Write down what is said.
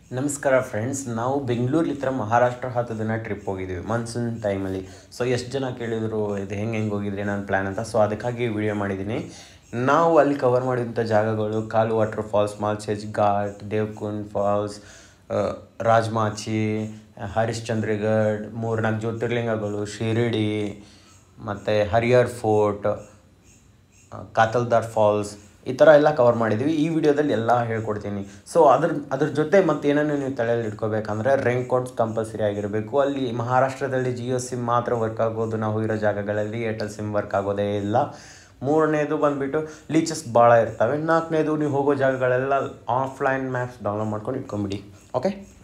ನಮಸ್ಕಾರ ಫ್ರೆಂಡ್ಸ್ ನಾವು ಬೆಂಗಳೂರ್ಲಿತ್ರ ಮಹಾರಾಷ್ಟ್ರ ಹತ್ತು ದಿನ ಟ್ರಿಪ್ ಹೋಗಿದ್ದೀವಿ ಮಾನ್ಸೂನ್ ಟೈಮಲ್ಲಿ ಸೊ ಎಷ್ಟು ಜನ ಕೇಳಿದರು ಇದು ಹೆಂಗೆ ಹೆಂಗೆ ಹೋಗಿದ್ರಿ ನಾನು ಪ್ಲ್ಯಾನ್ ಅಂತ ಸೊ ಅದಕ್ಕಾಗಿ ವಿಡಿಯೋ ಮಾಡಿದ್ದೀನಿ ನಾವು ಅಲ್ಲಿ ಕವರ್ ಮಾಡಿದಂಥ ಜಾಗಗಳು Kalu water falls Malshej Ghat Devkund falls ಆ, ರಾಜಮಾಚಿ ಹರಿಶ್ಚಂದ್ರಗಢ್ ಮೂರ್ನಾಲ್ಕು ಜ್ಯೋತಿರ್ಲಿಂಗಗಳು ಶಿರಡಿ ಮತ್ತು ಹರಿಹರ್ ಫೋರ್ಟ್ ಕಾತಲ್ದಾರ್ ಫಾಲ್ಸ್ ಈ ಥರ ಎಲ್ಲ ಕವರ್ ಮಾಡಿದ್ದೀವಿ ಈ ವಿಡಿಯೋದಲ್ಲಿ ಎಲ್ಲ ಹೇಳ್ಕೊಡ್ತೀನಿ ಸೊ ಅದ್ರ ಅದ್ರ ಜೊತೆ ಮತ್ತೆ ಏನನ್ನು ನೀವು ತಲೆಯಲ್ಲಿ ಇಟ್ಕೋಬೇಕಂದ್ರೆ ರೆಂಕ್ ಕೋಡ್ಸ್ ಕಂಪಲ್ಸರಿ ಆಗಿರಬೇಕು ಅಲ್ಲಿ ಮಹಾರಾಷ್ಟ್ರದಲ್ಲಿ ಜಿಯೋ ಸಿಮ್ ಮಾತ್ರ ವರ್ಕ್ ಆಗೋದು ನಾವು ಇರೋ ಜಾಗಗಳಲ್ಲಿ ಏರ್ಟೆಲ್ ಸಿಮ್ ವರ್ಕ್ ಆಗೋದೇ ಇಲ್ಲ ಮೂರನೇದು ಬಂದುಬಿಟ್ಟು ಲೀಚಸ್ ಭಾಳ ಇರ್ತವೆ ನಾಲ್ಕನೇದು ನೀವು ಹೋಗೋ ಜಾಗಗಳೆಲ್ಲ ಆಫ್ಲೈನ್ ಮ್ಯಾಪ್ಸ್ ಡೌನ್ಲೋಡ್ ಮಾಡ್ಕೊಂಡು ಇಟ್ಕೊಂಬಿಡಿ ಓಕೆ